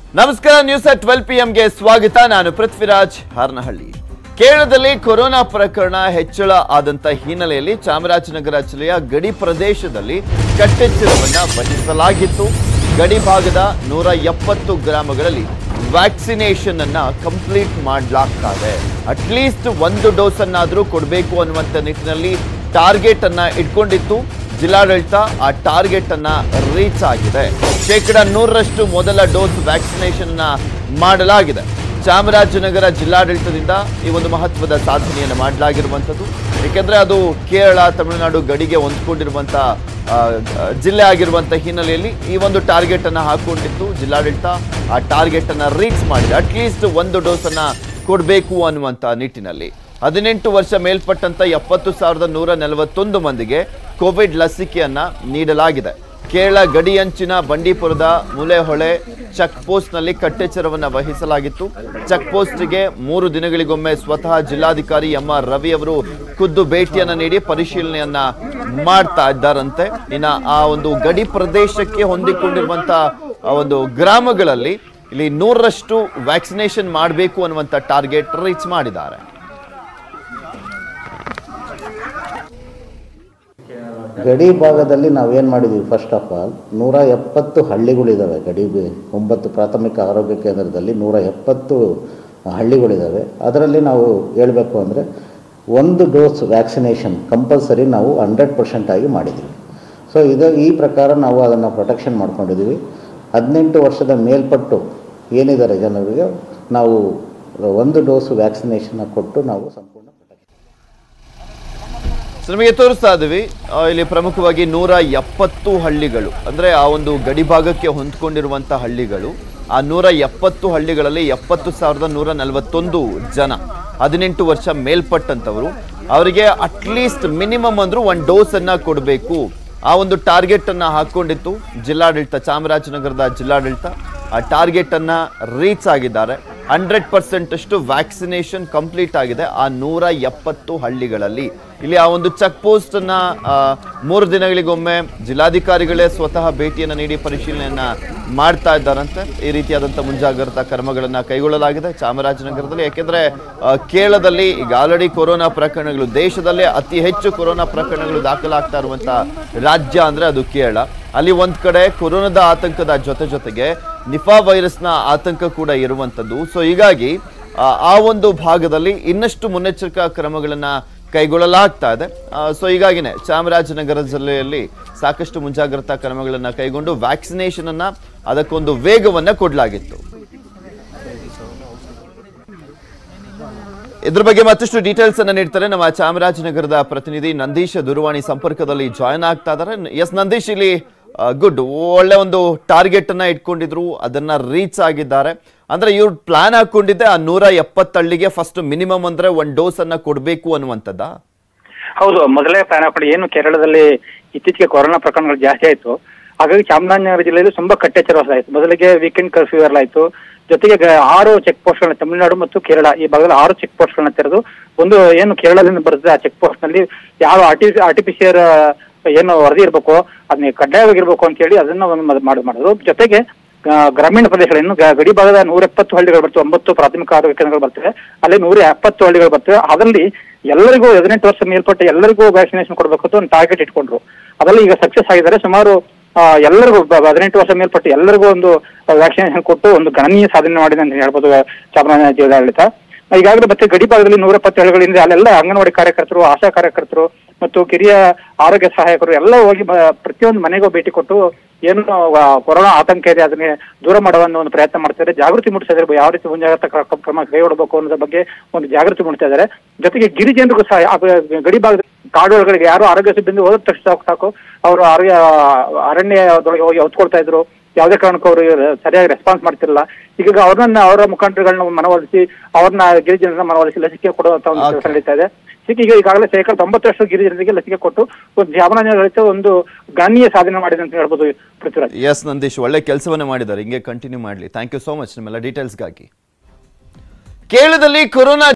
ನಮಸ್ಕಾರ news at twelve P ಎಂಗೆ ಸ್ವಾಗತ ನಾನು ಪೃಥ್ವಿರಾಜ್ ಹಾರನಹಳ್ಳಿ ಕೇರಳದಲ್ಲಿ ಕೊರೋನಾ ಪ್ರಕರಣ ಹೆಚ್ಚಳ ಆದಂತ ಹಿನ್ನೆಲೆಯಲ್ಲಿ ಚಾಮರಾಜನಗರ ಜಿಲ್ಲೆಯ ಗಡಿ ಪ್ರದೇಶದಲ್ಲಿ ಕಟ್ಟೆಚ್ಚರವನ್ನ ವಹಿಸಲಾಗಿತ್ತು ಗಡಿ ಭಾಗದ ನೂರ ಎಪ್ಪತ್ತು ಗ್ರಾಮಗಳಲ್ಲಿ ವ್ಯಾಕ್ಸಿನೇಷನ್ ಅನ್ನ ಕಂಪ್ಲೀಟ್ ಮಾಡಲಾಗ್ತಾ ಇದೆ ಅಟ್ಲೀಸ್ಟ್ ಒಂದು ಡೋಸ್ ಅನ್ನಾದ್ರೂ ಕೊಡಬೇಕು ಅನ್ನುವಂಥ ನಿಟ್ಟಿನಲ್ಲಿ ಟಾರ್ಗೆಟ್ ಅನ್ನ ಇಟ್ಕೊಂಡಿತ್ತು ಜಿಲ್ಲಾಡಳಿತ ಆ ಟಾರ್ಗೆಟ್ ಅನ್ನ ರೀಚ್ ಆಗಿದೆ ಶೇಕಡ ನೂರರಷ್ಟು ಮೊದಲ ಡೋಸ್ ವ್ಯಾಕ್ಸಿನೇಷನ್ ನ ಮಾಡಲಾಗಿದೆ ಚಾಮರಾಜನಗರ ಜಿಲ್ಲಾಡಳಿತದಿಂದ ಈ ಒಂದು ಮಹತ್ವದ ಸಾಧನೆಯನ್ನು ಮಾಡಲಾಗಿರುವಂಥದ್ದು ಏಕೆಂದ್ರೆ ಅದು ಕೇರಳ ತಮಿಳುನಾಡು ಗಡಿಗೆ ಹೊಂದ್ಕೊಂಡಿರುವಂಥ ಆ, ಜಿಲ್ಲೆ ಆಗಿರುವಂಥ ಹಿನ್ನೆಲೆಯಲ್ಲಿ ಈ ಒಂದು ಟಾರ್ಗೆಟ್ ಅನ್ನ ಹಾಕೊಂಡಿತ್ತು ಜಿಲ್ಲಾಡಳಿತ ಆ ಟಾರ್ಗೆಟ್ ಅನ್ನ ರೀಚ್ ಮಾಡಿದೆ ಅಟ್ಲೀಸ್ಟ್ ಒಂದು ಡೋಸ್ ಅನ್ನ ಕೊಡಬೇಕು ಅನ್ನುವಂಥ ನಿಟ್ಟಿನಲ್ಲಿ ಹದಿನೆಂಟು ವರ್ಷ ಮೇಲ್ಪಟ್ಟಂತ ಎಪ್ಪತ್ತು ಸಾವಿರದ ನೂರ ನಲವತ್ತೊಂದು ಮಂದಿಗೆ ಕೋವಿಡ್ ಲಸಿಕೆಯನ್ನ ನೀಡಲಾಗಿದೆ ಕೇರಳ ಗಡಿಯಂಚಿನ ಬಂಡೀಪುರದ ಮುಲೆಹೊಳೆ ಚೆಕ್ ಪೋಸ್ಟ್ನಲ್ಲಿ ಕಟ್ಟೆಚ್ಚರವನ್ನ ವಹಿಸಲಾಗಿತ್ತು ಚೆಕ್ ಪೋಸ್ಟ್ಗೆ ಮೂರು ದಿನಗಳಿಗೊಮ್ಮೆ ಸ್ವತಃ ಜಿಲ್ಲಾಧಿಕಾರಿ ಎಂ ಆರ್ ರವಿ ಅವರು ಖುದ್ದು ಭೇಟಿಯನ್ನ ನೀಡಿ ಪರಿಶೀಲನೆಯನ್ನ ಮಾಡ್ತಾ ಇದ್ದಾರಂತೆ ಇನ್ನ ಆ ಒಂದು ಗಡಿ ಪ್ರದೇಶಕ್ಕೆ ಹೊಂದಿಕೊಂಡಿರುವಂತ ಆ ಒಂದು ಗ್ರಾಮಗಳಲ್ಲಿ ಇಲ್ಲಿ ನೂರರಷ್ಟು ವ್ಯಾಕ್ಸಿನೇಷನ್ ಮಾಡಬೇಕು ಅನ್ನುವಂಥ ಟಾರ್ಗೆಟ್ ರೀಚ್ ಮಾಡಿದ್ದಾರೆ ಗಡಿ ಭಾಗದಲ್ಲಿ ನಾವೇನು ಮಾಡಿದ್ದೀವಿ ಫಸ್ಟ್ ಆಫ್ ಆಲ್ ನೂರ ಎಪ್ಪತ್ತು ಹಳ್ಳಿಗಳಿದ್ದಾವೆ ಗಡಿ ಬಿ- ಒಂಬತ್ತು ಪ್ರಾಥಮಿಕ ಆರೋಗ್ಯ ಕೇಂದ್ರದಲ್ಲಿ ನೂರ ಎಪ್ಪತ್ತು ಹಳ್ಳಿಗಳಿದ್ದಾವೆ ಅದರಲ್ಲಿ ನಾವು ಹೇಳಬೇಕು ಅಂದರೆ ಒಂದು ಡೋಸ್ ವ್ಯಾಕ್ಸಿನೇಷನ್ ಕಂಪಲ್ಸರಿ ನಾವು ಹಂಡ್ರೆಡ್ ಪರ್ಸೆಂಟ್ ಆಗಿ ಮಾಡಿದ್ದೀವಿ ಸೊ ಇದು ಈ ಪ್ರಕಾರ ನಾವು ಅದನ್ನು ಪ್ರೊಟೆಕ್ಷನ್ ಮಾಡ್ಕೊಂಡಿದ್ದೀವಿ ಹದಿನೆಂಟು ವರ್ಷದ ಮೇಲ್ಪಟ್ಟು ಏನಿದ್ದಾರೆ ಜನರಿಗೆ ನಾವು ಒಂದು ಡೋಸು ವ್ಯಾಕ್ಸಿನೇಷನ್ನ ಕೊಟ್ಟು ನಾವು ಸಂಪೂರ್ಣ ಪ್ರೊಟೆಕ್ಷನ್ ಸೊ ನಿಮಗೆ ತೋರಿಸ್ತಾ ಇದ್ದೀವಿ ಆ, ಇಲ್ಲಿ ಪ್ರಮುಖವಾಗಿ ನೂರ ಎಪ್ಪತ್ತು ಹಳ್ಳಿಗಳು ಅಂದ್ರೆ ಆ ಒಂದು ಗಡಿ ಭಾಗಕ್ಕೆ ಹೊಂದ್ಕೊಂಡಿರುವಂತ ಹಳ್ಳಿಗಳು ಆ ನೂರ ಎಪ್ಪತ್ತು ಹಳ್ಳಿಗಳಲ್ಲಿ ಎಪ್ಪತ್ತು ಸಾವಿರದ ನೂರ ನಲವತ್ತೊಂದು ಜನ ಹದಿನೆಂಟು ವರ್ಷ ಮೇಲ್ಪಟ್ಟಂತವರು ಅವರಿಗೆ ಅಟ್ಲೀಸ್ಟ್ ಮಿನಿಮಮ್ ಅಂದ್ರೂ ಒಂದು ಡೋಸ್ ಅನ್ನ ಕೊಡಬೇಕು ಆ ಒಂದು ಟಾರ್ಗೆಟ್ ಅನ್ನ ಹಾಕೊಂಡಿತ್ತು ಜಿಲ್ಲಾಡಳಿತ ಚಾಮರಾಜನಗರದ ಜಿಲ್ಲಾಡಳಿತ ಆ ಟಾರ್ಗೆಟ್ ಅನ್ನ ರೀಚ್ ಆಗಿದ್ದಾರೆ ಹಂಡ್ರೆಡ್ ಪರ್ಸೆಂಟ್ ಅಷ್ಟು ವ್ಯಾಕ್ಸಿನೇಷನ್ ಕಂಪ್ಲೀಟ್ ಆಗಿದೆ ಆ ನೂರ ಎಪ್ಪತ್ತು ಹಳ್ಳಿಗಳಲ್ಲಿ ಇಲ್ಲಿ ಆ ಒಂದು ಚೆಕ್ ಪೋಸ್ಟ್ ಅನ್ನ ಆ, ಮೂರು ದಿನಗಳಿಗೊಮ್ಮೆ ಜಿಲ್ಲಾಧಿಕಾರಿಗಳೇ ಸ್ವತಃ ಭೇಟಿಯನ್ನ ನೀಡಿ ಪರಿಶೀಲನೆಯನ್ನ ಮಾಡ್ತಾ ಇದ್ದಾರಂತೆ ಈ ರೀತಿಯಾದಂಥ ಮುಂಜಾಗ್ರತಾ ಕ್ರಮಗಳನ್ನ ಕೈಗೊಳ್ಳಲಾಗಿದೆ ಚಾಮರಾಜನಗರದಲ್ಲಿ ಯಾಕೆಂದ್ರೆ ಆ, ಕೇರಳದಲ್ಲಿ ಈಗ ಆಲ್ರೆಡಿ ಕೊರೋನಾ ಪ್ರಕರಣಗಳು ದೇಶದಲ್ಲೇ ಅತಿ ಹೆಚ್ಚು ಕೊರೋನಾ ಪ್ರಕರಣಗಳು ದಾಖಲಾಗ್ತಾ ಇರುವಂತ ರಾಜ್ಯ ಅಂದ್ರೆ ಅದು ಕೇರಳ ಅಲ್ಲಿ ಒಂದ್ ಕಡೆ ಕೊರೋನಾದ ಆತಂಕದ ಜೊತೆ ಜೊತೆಗೆ ನಿಫಾ ವೈರಸ್ನ ಆತಂಕ ಕೂಡ ಇರುವಂತದ್ದು ಸೊ ಹೀಗಾಗಿ ಆ, ಆ ಒಂದು ಭಾಗದಲ್ಲಿ ಇನ್ನಷ್ಟು ಮುನ್ನೆಚ್ಚರಿಕಾ ಕ್ರಮಗಳನ್ನ ಕೈಗೊಳ್ಳಲಾಗ್ತಾ ಇದೆ ಸೊ ಹೀಗಾಗಿನೇ ಚಾಮರಾಜನಗರ ಜಿಲ್ಲೆಯಲ್ಲಿ ಸಾಕಷ್ಟು ಮುಂಜಾಗ್ರತಾ ಕ್ರಮಗಳನ್ನ ಕೈಗೊಂಡು ವ್ಯಾಕ್ಸಿನೇಷನ್ ಅನ್ನ ಅದಕ್ಕೊಂದು ವೇಗವನ್ನ ಕೊಡಲಾಗಿತ್ತು ಇದ್ರ ಬಗ್ಗೆ ಮತ್ತಷ್ಟು ಡೀಟೇಲ್ಸ್ ಅನ್ನ ನೀಡ್ತಾರೆ ನಮ್ಮ ಚಾಮರಾಜನಗರದ ಪ್ರತಿನಿಧಿ ನಂದೀಶ್ ದೂರವಾಣಿ ಸಂಪರ್ಕದಲ್ಲಿ ಜಾಯ್ನ್ ಆಗ್ತಾ ಇದ್ದಾರೆ ಎಸ್ ನಂದೀಶ್ ಇಲ್ಲಿ ಗುಡ್ ಒಳ್ಳೆ ಒಂದು ಟಾರ್ಗೆಟ್ ಅನ್ನ ಇಟ್ಕೊಂಡಿದ್ರು ಅದನ್ನ ರೀಚ್ ಆಗಿದ್ದಾರೆ ಅಂದ್ರೆ ಇವ್ರು ಪ್ಲಾನ್ ಹಾಕೊಂಡಿದ್ದೆ ಆ ನೂರ ಎಪ್ಪತ್ತಳ್ಳಿಗೆ ಫಸ್ಟ್ ಮಿನಿಮಮ್ ಅಂದ್ರೆ ಒಂದ್ ಡೋಸ್ ಅನ್ನ ಕೊಡ್ಬೇಕು ಅನ್ನುವಂಥದ್ದ ಹೌದು ಮೊದಲೇ ಪ್ಲಾನ್ ಹಾಕೊಂಡು ಏನು ಕೇರಳದಲ್ಲಿ ಇತ್ತೀಚೆಗೆ ಕೊರೋನಾ ಪ್ರಕರಣಗಳು ಜಾಸ್ತಿ ಆಯ್ತು ಹಾಗಾಗಿ ಚಾಮರಾಜನಗರ ಜಿಲ್ಲೆಯಲ್ಲಿ ತುಂಬಾ ಕಟ್ಟೆಚ್ಚರ ವಹಿಸಲಾಯಿತು ಮೊದಲಿಗೆ ವೀಕೆಂಡ್ ಕರ್ಫ್ಯೂ ಇರಲಾಯಿತು ಜೊತೆಗೆ ಗ- ಆರು ಚೆಕ್ ಪೋಸ್ಟ್ಗಳನ್ನ ತಮಿಳುನಾಡು ಮತ್ತು ಕೇರಳ ಈ ಭಾಗದಲ್ಲಿ ಆರು ಚೆಕ್ ಪೋಸ್ಟ್ಗಳನ್ನ ತೆರೆದು ಒಂದು ಏನು ಕೇರಳದಿಂದ ಬರುತ್ತೆ ಆ ಚೆಕ್ ಪೋಸ್ಟ್ ನಲ್ಲಿ ಯಾವ ಆರ್ಟಿ ಆರ್ಟಿಫಿಷಿಯರ್ ಏನು ವರದಿ ಇರಬೇಕು ಅದನ್ನ ಕಡ್ಡಾಯವಾಗಿರ್ಬೇಕು ಅಂತ ಹೇಳಿ ಅದನ್ನ ಒಂದು ಮದ್- ಮಾಡ್ ಮಾಡೋದು ಜೊತೆಗೆ ಆ, ಗ್ರಾಮೀಣ ಪ್ರದೇಶಗಳು ಇನ್ನು ಗ- ಗಡಿ ಭಾಗದ ನೂರ ಎಪ್ಪತ್ತು ಹಳ್ಳಿಗಳು ಬರ್ತವೆ ಒಂಬತ್ತು ಪ್ರಾಥಮಿಕ ಆರೋಗ್ಯ ಕೇಂದ್ರಗಳು ಬರ್ತವೆ ಅಲ್ಲಿ ನೂರ ಎಪ್ಪತ್ತು ಹಳ್ಳಿಗಳು ಬರ್ತವೆ ಅದರಲ್ಲಿ ಎಲ್ಲರಿಗೂ ಹದಿನೆಂಟು ವರ್ಷ ಮೇಲ್ಪಟ್ಟ ಎಲ್ಲರಿಗೂ ವ್ಯಾಕ್ಸಿನೇಷನ್ ಕೊಡಬೇಕು ಅಂತ ಒಂದು ಟಾರ್ಗೆಟ್ ಇಟ್ಕೊಂಡ್ರು ಅದರಲ್ಲಿ ಈಗ ಸಕ್ಸಸ್ ಆಗಿದ್ದಾರೆ ಸುಮಾರು ಆ, ಎಲ್ಲರಿಗೂ ಬ- ಹದಿನೆಂಟು ವರ್ಷ ಮೇಲ್ಪಟ್ಟ ಎಲ್ಲರಿಗೂ ಒಂದು ವ್ಯಾಕ್ಸಿನೇಷನ್ ಕೊಟ್ಟು ಒಂದು ಗಣನೀಯ ಸಾಧನೆ ಮಾಡಿದೆ ಅಂತ ಹೇಳ್ಬೋದು ಚಾಮರಾಜನಗರ ಜಿಲ್ಲಾಡಳಿತ ಈಗಾಗಲೇ ಮತ್ತೆ ಗಡಿ ಭಾಗದಲ್ಲಿ ನೂರ ಎಪ್ಪತ್ತು ಹಳ್ಳಿಗಳಿಂದ ಅಲ್ಲೆಲ್ಲ ಅಂಗನವಾಡಿ ಕಾರ್ಯಕರ್ತರು ಆಶಾ ಕಾರ್ಯಕರ್ತರು ಮತ್ತು ಕಿರಿಯ ಆರೋಗ್ಯ ಸಹಾಯಕರು ಎಲ್ಲ ಹೋಗಿ ಬ- ಪ್ರತಿಯೊಂದು ಮನೆಗೂ ಭೇಟಿ ಕೊಟ್ಟು ಏನು ಆ, ಕೊರೋನಾ ಆತಂಕ ಇದೆ ಅದನ್ನೇ ದೂರ ಮಾಡುವ ಅನ್ನೋ ಒಂದು ಪ್ರಯತ್ನ ಮಾಡ್ತಿದ್ದಾರೆ ಜಾಗೃತಿ ಮೂಡಿಸ್ತಾ ಇದ್ದಾರೆ ಯಾವ ರೀತಿ ಮುಂಜಾಗ್ರತಾ ಕ್ರ- ಕ್ರಮ ಕೈಗೊಳ್ಳಬೇಕು ಅನ್ನೋದ್ರ ಬಗ್ಗೆ ಒಂದು ಜಾಗೃತಿ ಮೂಡಿಸ್ತಾ ಇದ್ದಾರೆ ಜೊತೆಗೆ ಗಿರಿಜನರಿಗೂ ಸಹ ಆ ಬ- ಗಡಿ ಭಾಗದ ಕಾಡುಗಳಿಗೆ ಯಾರು ಆರೋಗ್ಯ ಸಿಬ್ಬಂದಿ ಹೋದ ತಕ್ಷಣ ಸಾಕು ಸಾಕು ಅವರು ಆರೋಗ್ಯ ಅರಣ್ಯದೊಳಗೆ ಹೋಗಿ ಹೊತ್ಕೊಳ್ತಾ ಇದ್ರು ಯಾವುದೇ ಕಾರಣಕ್ಕೂ ಅವರು ಸರಿಯಾಗಿ ರೆಸ್ಪಾನ್ಸ್ ಮಾಡ್ತಿರಲಿಲ್ಲ ಈಗ ಅವ್ರನ್ನ ಅವರ ಮುಖಂಡರುಗಳನ್ನ ಮನವೊಲಿಸಿ ಅವ್ರನ್ನ ಗಿರಿಜನರನ್ನ ಮನವೊಲಿಸಿ ಲಸಿಕೆ ಕೊಡುವಂತ ಒಂದು ಕೆಲಸ Okay. ನಡೀತಾ ಇದೆ ಹೀಗೆ ಈಗ ಈಗಾಗಲೇ ಶೇಕಡ ತೊಂಬತ್ತರಷ್ಟು ಗಿರಿಜನರಿಗೆ ಲಸಿಕೆ ಕೊಟ್ಟು ಒಂದು ಚಾಮರಾಜನಗರ ಒಂದು ಗಣನೀಯ ಸಾಧನೆ ಮಾಡಿದೆ ಅಂತ ಹೇಳ್ಬೋದು ಪೃಥ್ವಿರಾಜ್ ಎಸ್ ನಂದೀಶ್ ಒಳ್ಳೆ ಕೆಲಸವನ್ನ ಮಾಡಿದ್ದಾರೆ ಹಿಂಗೆ ಕಂಟಿನ್ಯೂ ಮಾಡಲಿ ಥ್ಯಾಂಕ್ ಯು ಸೋ ಮಚ್ ನಿಮ್ಮೆಲ್ಲ ಡೀಟೇಲ್ಸ್ಗಾಗಿ ಕೇರಳದಲ್ಲಿ ಕೊರೋನಾ